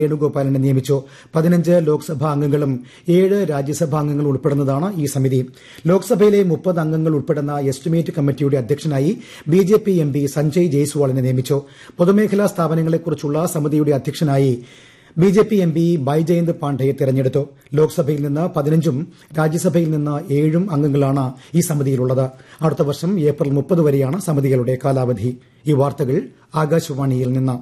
വേണുഗോപാലിനെ നിയമിച്ചു പതിനഞ്ച് ലോക്സഭാ അംഗങ്ങളും ഏഴ് രാജ്യസഭാ അംഗങ്ങളും ഉൾപ്പെടുന്നതാണ് ഈ സമിതി ലോക്സഭയിലെ മുപ്പത് അംഗങ്ങൾ ഉൾപ്പെടുന്ന എസ്റ്റിമേറ്റ് കമ്മിറ്റിയുടെ അധ്യക്ഷനായി ബിജെപി എംപി സഞ്ജയ് ജയ്സ്വാളിനെ നിയമിച്ചു പൊതുമേഖലാ സ്ഥാപനങ്ങളെക്കുറിച്ചുള്ള സമിതിയുടെ അധ്യക്ഷനായി ബിജെപി എംപി ബൈജയന്ത് പാണ്ഡെയെ തെരഞ്ഞെടുത്തു ലോക്സഭയിൽ നിന്ന് പതിനഞ്ചും രാജ്യസഭയിൽ നിന്ന് ഏഴും അംഗങ്ങളാണ് ഈ സമിതിയിലുള്ളത് അടുത്ത വർഷം ഏപ്രിൽ മുപ്പത് വരെയാണ് സമിതികളുടെ കാലാവധി ഈ വാർത്തകൾ ആകാശവാണിയിൽ നിന്ന്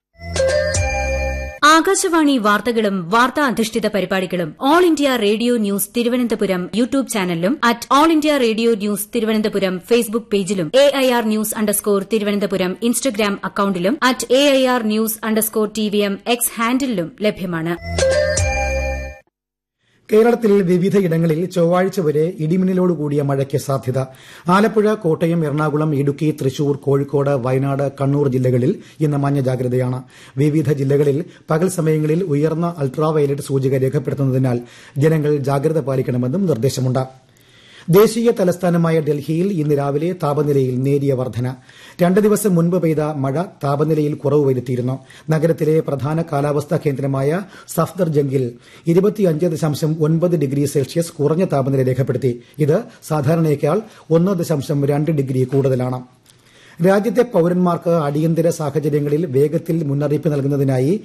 ആകാശവാണി വാർത്തകളും വാർത്താ അധിഷ്ഠിത പരിപാടികളും all India radio news Thiruvananthapuram YouTube ചാനലിലും at all India radio news Thiruvananthapuram Facebook പേജിലും A I R news underscore Thiruvananthapuram Instagram അക്കൌണ്ടിലും at A I R news underscore T V M X ഹാൻഡിലും ലഭ്യമാണ് കേരളത്തിൽ വിവിധയിടങ്ങളിൽ ചൊവ്വാഴ്ച വരെ ഇടിമിന്നലോടുകൂടിയ മഴയ്ക്ക് സാധ്യത ആലപ്പുഴ കോട്ടയം എറണാകുളം ഇടുക്കി തൃശൂർ കോഴിക്കോട് വയനാട് കണ്ണൂർ ജില്ലകളിൽ ഇന്ന് മഞ്ഞ ജാഗ്രതയാണ് വിവിധ ജില്ലകളിൽ പകൽ സമയങ്ങളിൽ ഉയർന്ന അൾട്രാവയലറ്റ് സൂചിക രേഖപ്പെടുത്തുന്നതിനാൽ ജനങ്ങൾ ജാഗ്രത പാലിക്കണമെന്നും നിർദ്ദേശമുണ്ട് ദേശീയ തലസ്ഥാനമായ ഡൽഹിയിൽ ഇന്ന് രാവിലെ താപനിലയിൽ നേരിയ വർധന രണ്ട് ദിവസം മുൻപ് പെയ്ത മഴ താപനിലയിൽ കുറവ് വരുത്തിയിരുന്നു നഗരത്തിലെ പ്രധാന കാലാവസ്ഥാ കേന്ദ്രമായ സഫ്ദർജംഗിൽ ഡിഗ്രി സെൽഷ്യസ് കുറഞ്ഞ താപനില രേഖപ്പെടുത്തി ഇത് സാധാരണയേക്കാൾ ഒന്ന് ദശാംശം രണ്ട് ഡിഗ്രി കൂടുതലാണ് രാജ്യത്തെ പൌരന്മാർക്ക് അടിയന്തര സാഹചര്യങ്ങളിൽ വേഗത്തിൽ മുന്നറിയിപ്പ് നൽകുന്നതിനായി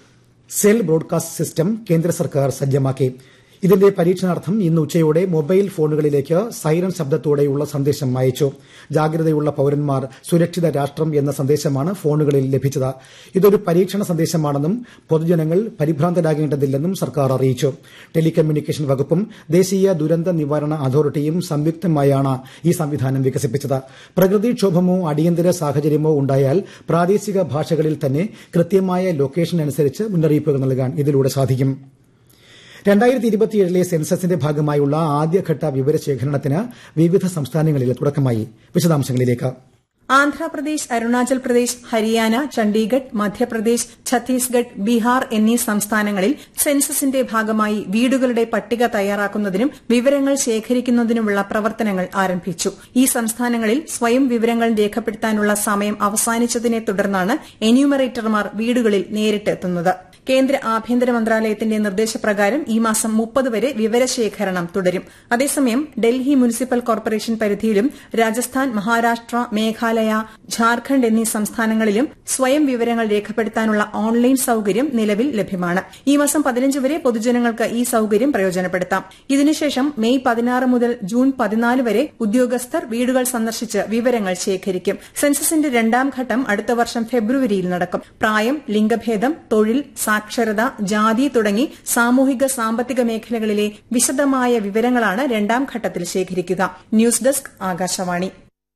സെൽ ബ്രോഡ്കാസ്റ്റ് സിസ്റ്റം കേന്ദ്ര സർക്കാർ സജ്ജമാക്കി ഇതിന്റെ പരീക്ഷണാർത്ഥം ഇന്ന് ഉച്ചയോടെ മൊബൈൽ ഫോണുകളിലേക്ക് സൈറൻ ശബ്ദത്തോടെയുള്ള സന്ദേശം അയച്ചു ജാഗ്രതയുള്ള പൌരന്മാർ സുരക്ഷിത രാഷ്ട്രം എന്ന സന്ദേശമാണ് ഫോണുകളിൽ ലഭിച്ചത് ഇതൊരു പരീക്ഷണ സന്ദേശമാണെന്നും പൊതുജനങ്ങൾ പരിഭ്രാന്തരാകേണ്ടതില്ലെന്നും സർക്കാർ അറിയിച്ചു ടെലികമ്മ്യൂണിക്കേഷൻ വകുപ്പും ദേശീയ ദുരന്ത നിവാരണ അതോറിറ്റിയും സംയുക്തമായാണ് ഈ സംവിധാനം വികസിപ്പിച്ചത് പ്രകൃതിക്ഷോഭമോ അടിയന്തര സാഹചര്യമോ ഉണ്ടായാൽ പ്രാദേശിക ഭാഷകളിൽ തന്നെ കൃത്യമായ ലൊക്കേഷൻ അനുസരിച്ച് മുന്നറിയിപ്പുകൾ നൽകാൻ ഇതിലൂടെ സാധിക്കും രണ്ടായിരത്തി ഇരുപത്തിയേഴിലെ സെൻസസിന്റെ ഭാഗമായുള്ള ആദ്യഘട്ട വിവരശേഖരണത്തിന് വിവിധ സംസ്ഥാനങ്ങളിൽ തുടക്കമായി വിശദാംശങ്ങളിലേക്ക് ആന്ധ്രാപ്രദേശ് അരുണാചൽ പ്രദേശ് ഹരിയാന ചണ്ഡീഗഡ് മധ്യപ്രദേശ് ഛത്തീസ്ഗഡ് ബീഹാർ എന്നീ സംസ്ഥാനങ്ങളിൽ സെൻസസിന്റെ ഭാഗമായി വീടുകളുടെ പട്ടിക തയ്യാറാക്കുന്നതിനും വിവരങ്ങൾ ശേഖരിക്കുന്നതിനുമുള്ള പ്രവർത്തനങ്ങൾ ആരംഭിച്ചു ഈ സംസ്ഥാനങ്ങളിൽ സ്വയം വിവരങ്ങൾ രേഖപ്പെടുത്താനുള്ള സമയം അവസാനിച്ചതിനെ തുടർന്നാണ് എന്യൂമറേറ്റർമാർ വീടുകളിൽ നേരിട്ടെത്തുന്നത് കേന്ദ്ര ആഭ്യന്തര മന്ത്രാലയത്തിന്റെ നിർദ്ദേശപ്രകാരം ഈ മാസം മുപ്പത് വരെ വിവരശേഖരണം തുടരും അതേസമയം ഡൽഹി മുനിസിപ്പൽ കോർപ്പറേഷൻ പരിധിയിലും രാജസ്ഥാൻ മഹാരാഷ്ട്ര മേഘാലയ ഝാർഖണ്ഡ് എന്നീ സംസ്ഥാനങ്ങളിലും സ്വയം വിവരങ്ങൾ രേഖപ്പെടുത്താനുള്ള ഓൺലൈൻ സൌകര്യം നിലവിൽ ലഭ്യമാണ് ഈ മാസം പതിനഞ്ച് വരെ പൊതുജനങ്ങൾക്ക് ഈ സൌകര്യം പ്രയോജനപ്പെടുത്താം ഇതിനുശേഷം മെയ് പതിനാറ് മുതൽ ജൂൺ പതിനാല് വരെ ഉദ്യോഗസ്ഥർ വീടുകൾ സന്ദർശിച്ച് വിവരങ്ങൾ ശേഖരിക്കും സെൻസസിന്റെ രണ്ടാം ഘട്ടം അടുത്ത വർഷം ഫെബ്രുവരിയിൽ നടക്കും പ്രായം ലിംഗഭേദം തൊഴിൽ സാക്ഷരത ജാതി തുടങ്ങി സാമൂഹിക സാമ്പത്തിക മേഖലകളിലെ വിശദമായ വിവരങ്ങളാണ് രണ്ടാം ഘട്ടത്തിൽ ശേഖരിക്കുക ന്യൂസ് ഡെസ്ക് ആകാശവാണി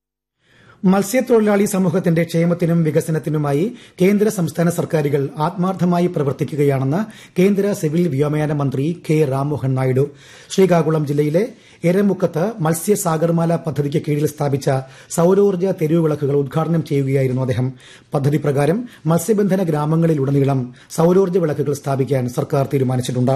മത്സ്യത്തൊഴിലാളി സമൂഹത്തിന്റെ ക്ഷേമത്തിനും വികസനത്തിനുമായി കേന്ദ്ര സംസ്ഥാന സർക്കാരുകൾ ആത്മാർത്ഥമായി പ്രവർത്തിക്കുകയാണെന്ന് കേന്ദ്ര സിവിൽ വ്യോമയാന മന്ത്രി കെ രാംമോഹൻ നായിഡു ശ്രീകാകുളം ജില്ലയിലെ എരമുക്കത്ത് മത്സ്യ സാഗർമാല പദ്ധതിക്ക് കീഴിൽ സ്ഥാപിച്ച സൌരോർജ്ജ തെരുവുവിളക്കുകൾ ഉദ്ഘാടനം ചെയ്യുകയായിരുന്നു അദ്ദേഹം പദ്ധതി പ്രകാരം മത്സ്യബന്ധന ഗ്രാമങ്ങളിലുടനീളം സൌരോർജ്ജ വിളക്കുകൾ സ്ഥാപിക്കാൻ സർക്കാർ തീരുമാനിച്ചിട്ടുണ്ട്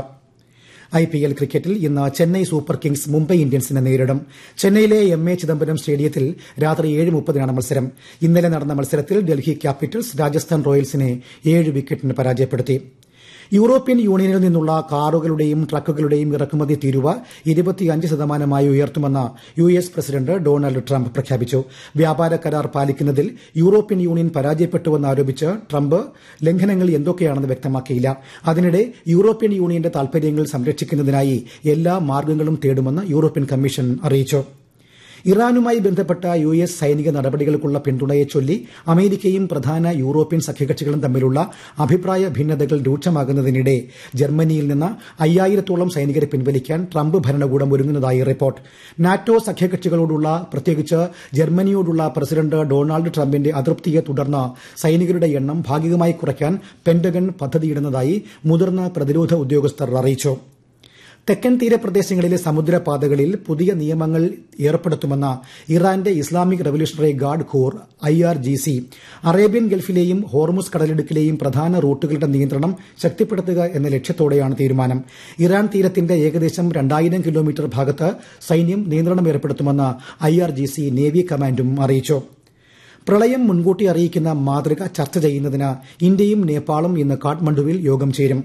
ഐപിഎൽ ക്രിക്കറ്റിൽ ഇന്ന് ചെന്നൈ സൂപ്പർ കിങ്സ് മുംബൈ ഇന്ത്യൻസിനെ നേരിടും ചെന്നൈയിലെ എം എ ചിദംബരം സ്റ്റേഡിയത്തിൽ രാത്രി ഏഴ് മുപ്പതിനാണ് മത്സരം ഇന്നലെ നടന്ന മത്സരത്തിൽ ഡൽഹി ക്യാപിറ്റൽസ് രാജസ്ഥാൻ റോയൽസിനെ ഏഴ് വിക്കറ്റിന് പരാജയപ്പെടുത്തി യൂറോപ്യൻ യൂണിയനിൽ നിന്നുള്ള കാറുകളുടെയും ട്രക്കുകളുടെയും ഇറക്കുമതി തീരുവ ഇരുപത്തിയഞ്ച് ശതമാനമായി ഉയർത്തുമെന്ന് U S president Donald Trump പ്രഖ്യാപിച്ചു വ്യാപാര കരാർ പാലിക്കുന്നതിൽ യൂറോപ്യൻ യൂണിയൻ പരാജയപ്പെട്ടുവെന്ന് ആരോപിച്ച് ട്രംപ് ലംഘനങ്ങൾ എന്തൊക്കെയാണെന്ന് വ്യക്തമാക്കിയില്ല അതിനിടെ യൂറോപ്യൻ യൂണിയന്റെ താൽപര്യങ്ങൾ സംരക്ഷിക്കുന്നതിനായി എല്ലാ മാർഗ്ഗങ്ങളും തേടുമെന്ന് യൂറോപ്യൻ കമ്മീഷൻ അറിയിച്ചു ഇറാനുമായി ബന്ധപ്പെട്ട യു എസ് സൈനിക നടപടികൾക്കുള്ള പിന്തുണയെ ചൊല്ലി അമേരിക്കയും പ്രധാന യൂറോപ്യൻ സഖ്യകക്ഷികളും തമ്മിലുള്ള അഭിപ്രായ ഭിന്നതകൾ രൂക്ഷമാകുന്നതിനിടെ ജർമ്മനിയിൽ നിന്ന് അയ്യായിരത്തോളം സൈനികരെ പിൻവലിക്കാൻ ട്രംപ് ഭരണകൂടം ഒരുങ്ങുന്നതായി റിപ്പോർട്ട് നാറ്റോ സഖ്യകക്ഷികളോടുള്ള പ്രത്യേകിച്ച് ജർമ്മനിയോടുള്ള പ്രസിഡന്റ് ഡൊണാൾഡ് ട്രംപിന്റെ അതൃപ്തിയെ തുടർന്ന് സൈനികരുടെ എണ്ണം ഭാഗികമായി കുറയ്ക്കാൻ പെന്റഗൺ പദ്ധതിയിടുന്നതായി മുതിർന്ന പ്രതിരോധ ഉദ്യോഗസ്ഥർ അറിയിച്ചു തെക്കൻ തീരപ്രദേശങ്ങളിലെ സമുദ്രപാതകളിൽ പുതിയ നിയമങ്ങൾ ഏർപ്പെടുത്തുമെന്ന ഇറാന്റെ Islamic revolutionary guard corps I R G C Arabian ഗൾഫിലെയും ഹോർമുസ് കടലിടുക്കിലെയും പ്രധാന റൂട്ടുകളുടെ നിയന്ത്രണം ശക്തിപ്പെടുത്തുക എന്ന ലക്ഷ്യത്തോടെയാണ് തീരുമാനം ഇറാൻ തീരത്തിന്റെ ഏകദേശം രണ്ടായിരം കിലോമീറ്റർ ഭാഗത്ത് സൈന്യം നിയന്ത്രണം ഏർപ്പെടുത്തുമെന്ന് I R G C navy കമാൻഡും അറിയിച്ചു പ്രളയം മുൻകൂട്ടി അറിയിക്കുന്ന മാതൃക ചർച്ച ചെയ്യുന്നതിന് ഇന്ത്യയും നേപ്പാളും ഇന്ന് കാഠ്മണ്ഡുവിൽ യോഗം ചേരും